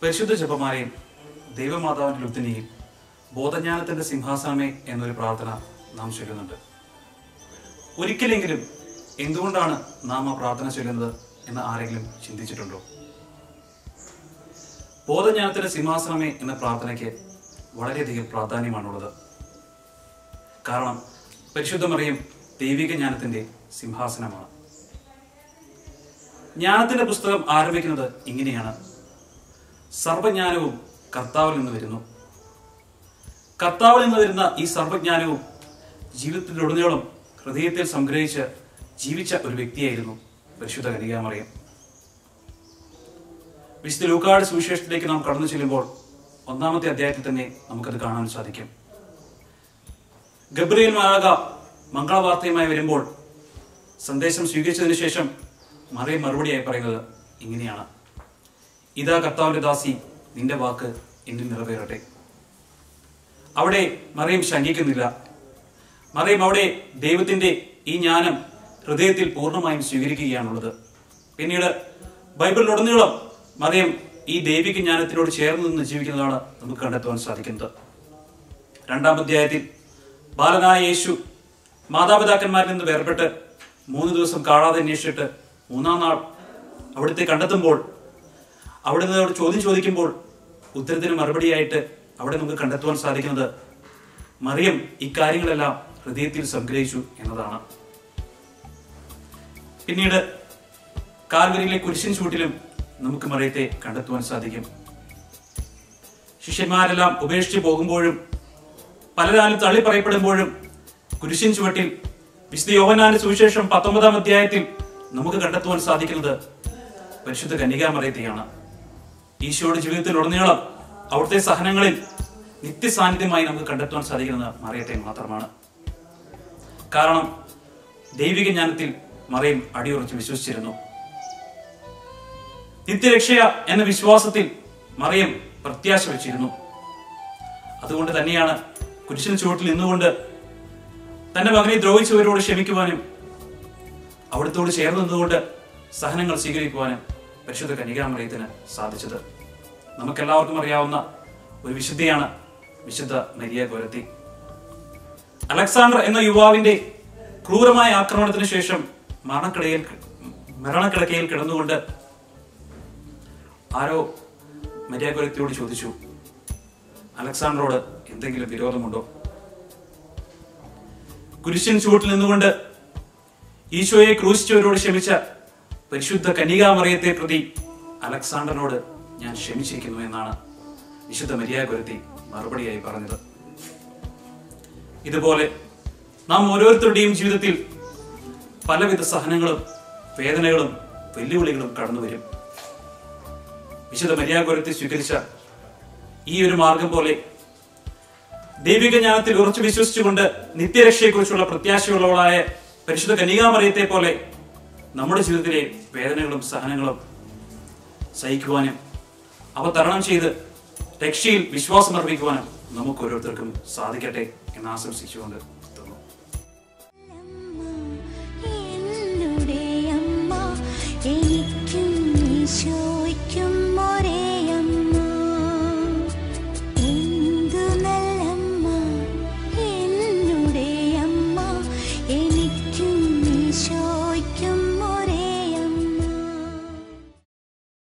പരിശുദ്ധ ജപമാലയും ദൈവമാതാവിന്റെ ലുത്തിനിയും ബോധജ്ഞാനത്തിന്റെ സിംഹാസനമേ എന്നൊരു പ്രാർത്ഥന നാം ചൊല്ലുന്നുണ്ട് ഒരിക്കലെങ്കിലും എന്തുകൊണ്ടാണ് നാം ആ പ്രാർത്ഥന ചൊല്ലുന്നത് എന്ന് ആരെങ്കിലും ചിന്തിച്ചിട്ടുണ്ടോ ബോധജ്ഞാനത്തിന്റെ സിംഹാസനമേ എന്ന പ്രാർത്ഥനയ്ക്ക് വളരെയധികം പ്രാധാന്യമാണുള്ളത് കാരണം പരിശുദ്ധമറിയും ദൈവിക ജ്ഞാനത്തിന്റെ സിംഹാസനമാണ് ജ്ഞാനത്തിന്റെ പുസ്തകം ആരംഭിക്കുന്നത് ഇങ്ങനെയാണ് സർവജ്ഞാനവും കർത്താവിൽ നിന്ന് വരുന്നു കർത്താവിൽ നിന്ന് വരുന്ന ഈ സർവജ്ഞാനവും ജീവിതത്തിലുടനീളം ഹൃദയത്തിൽ സംഗ്രഹിച്ച് ജീവിച്ച ഒരു വ്യക്തിയായിരുന്നു പരിശുദ്ധ കനികാമറിയം വിശുദ്ധ ലൂക്കാട് സുവിശേഷത്തിലേക്ക് നാം കടന്നു ചെല്ലുമ്പോൾ ഒന്നാമത്തെ അധ്യായത്തിൽ തന്നെ നമുക്കത് കാണാൻ സാധിക്കും ഗബ്രിയേൽ മാലാക മംഗളവാർത്തയുമായി വരുമ്പോൾ സന്ദേശം സ്വീകരിച്ചതിന് ശേഷം മറിയം മറുപടിയായി പറയുന്നത് ഇങ്ങനെയാണ് ഇതാ കർത്താവിന്റെ ദാസി നിന്റെ വാക്ക് എന്നിൽ നിറവേറട്ടെ അവിടെ മറിയം ശങ്കിക്കുന്നില്ല മറിയം അവിടെ ദൈവത്തിന്റെ ഈ ജ്ഞാനം ഹൃദയത്തിൽ പൂർണ്ണമായും സ്വീകരിക്കുകയാണുള്ളത് പിന്നീട് ബൈബിളിലുടനീളം മറിയം ഈ ദൈവിക ജ്ഞാനത്തിനോട് ചേർന്ന് നിന്ന് ജീവിക്കുന്നതാണ് നമുക്ക് കണ്ടെത്തുവാൻ സാധിക്കുന്നത് രണ്ടാം അധ്യായത്തിൽ ബാലനായ യേശു മാതാപിതാക്കന്മാരിൽ നിന്ന് വേർപെട്ട് മൂന്ന് ദിവസം കാണാതെ അന്വേഷിച്ചിട്ട് മൂന്നാം നാൾ അവിടുത്തെ കണ്ടെത്തുമ്പോൾ അവിടെ നിന്ന് അവിടെ ചോദ്യം ചോദിക്കുമ്പോൾ ഉത്തരത്തിന് മറുപടിയായിട്ട് അവിടെ നമുക്ക് കണ്ടെത്തുവാൻ സാധിക്കുന്നത് മറിയം ഇക്കാര്യങ്ങളെല്ലാം ഹൃദയത്തിൽ സംഗ്രഹിച്ചു എന്നതാണ് പിന്നീട് കാൽവരിയിലെ കുരിശിൻ ചൂട്ടിലും നമുക്ക് മറിയത്തെ കണ്ടെത്തുവാൻ സാധിക്കും ശിഷ്യന്മാരെല്ലാം ഉപേക്ഷിച്ച് പോകുമ്പോഴും പലരാലും തള്ളി പറയപ്പെടുമ്പോഴും കുരിശിൻ ചുവട്ടിൽ വിശുദ്ധ യോഹനാന്റെ സുവിശേഷം പത്തൊമ്പതാം അധ്യായത്തിൽ നമുക്ക് കണ്ടെത്തുവാൻ സാധിക്കുന്നത് പരിശുദ്ധ കന്യകാമറിയത്തെയാണ് ഈശോയുടെ ജീവിതത്തിൽ ഉടനീളം അവിടുത്തെ സഹനങ്ങളിൽ നിത്യസാന്നിധ്യമായി നമുക്ക് കണ്ടെത്തുവാൻ സാധിക്കുന്നത് മറിയത്തെ മാത്രമാണ് കാരണം ദൈവിക ജ്ഞാനത്തിൽ മറിയം അടിയുറച്ച് വിശ്വസിച്ചിരുന്നു നിത്യരക്ഷയ എന്ന വിശ്വാസത്തിൽ മറിയം പ്രത്യാശ വെച്ചിരുന്നു അതുകൊണ്ട് തന്നെയാണ് കുരിശിന് ചുവട്ടിൽ നിന്നുകൊണ്ട് തന്റെ മകനെ ദ്രോഹിച്ചവരോട് ക്ഷമിക്കുവാനും അവിടത്തോട് ചേർന്ന് നിന്നുകൊണ്ട് സഹനങ്ങൾ സ്വീകരിക്കുവാനും പരിശുദ്ധ കനികാമറിയത്തിന് സാധിച്ചത് നമുക്കെല്ലാവർക്കും അറിയാവുന്ന ഒരു വിശുദ്ധിയാണ് വിശുദ്ധ മരിയ ഗോരത്തി അലക്സാണ്ടർ എന്ന യുവാവിന്റെ ക്രൂരമായ ആക്രമണത്തിന് ശേഷം മരണക്കിടയിൽ മരണക്കിടക്കയിൽ കിടന്നുകൊണ്ട് ആരോ മരിയ ഗോരത്തിയോട് ചോദിച്ചു അലക്സാണ്ടറോട് എന്തെങ്കിലും വിരോധമുണ്ടോ കുരിശൻ ചുവട്ടിൽ നിന്നുകൊണ്ട് ഈശോയെ ക്രൂശിച്ചവരോട് ക്ഷമിച്ച പരിശുദ്ധ കന്യകാമറിയത്തെ പ്രതി അലക്സാണ്ടറിനോട് ഞാൻ ക്ഷമിച്ചിരിക്കുന്നു എന്നാണ് വിശുദ്ധ മര്യാദ മറുപടിയായി പറഞ്ഞത് ഇതുപോലെ നാം ഓരോരുത്തരുടെയും ജീവിതത്തിൽ പലവിധ സഹനങ്ങളും വേദനകളും വെല്ലുവിളികളും കടന്നു വരും വിശുദ്ധ മര്യാദ സ്വീകരിച്ച ഈ ഒരു മാർഗം പോലെ ദൈവിക ജ്ഞാനത്തിൽ ഉറച്ചു വിശ്വസിച്ചുകൊണ്ട് നിത്യരക്ഷയെക്കുറിച്ചുള്ള പ്രത്യാശയുള്ളവളായ പരിശുദ്ധ കന്യകാമറിയത്തെ പോലെ നമ്മുടെ ജീവിതത്തിലെ വേദനകളും സഹനങ്ങളും സഹിക്കുവാനും അവ തരണം ചെയ്ത് രക്ഷയിൽ വിശ്വാസം അർപ്പിക്കുവാനും നമുക്ക് ഓരോരുത്തർക്കും സാധിക്കട്ടെ എന്ന് ആശംസിച്ചുകൊണ്ട് നിർത്തുന്നു. എന്നുടെ അമ്മ എനിക്കും ഈശോയ്ക്കും ഒരേ അമ്മ എന്തു നല്ലമ്മ എന്നുടെ അമ്മ എനിക്കും ഈശോ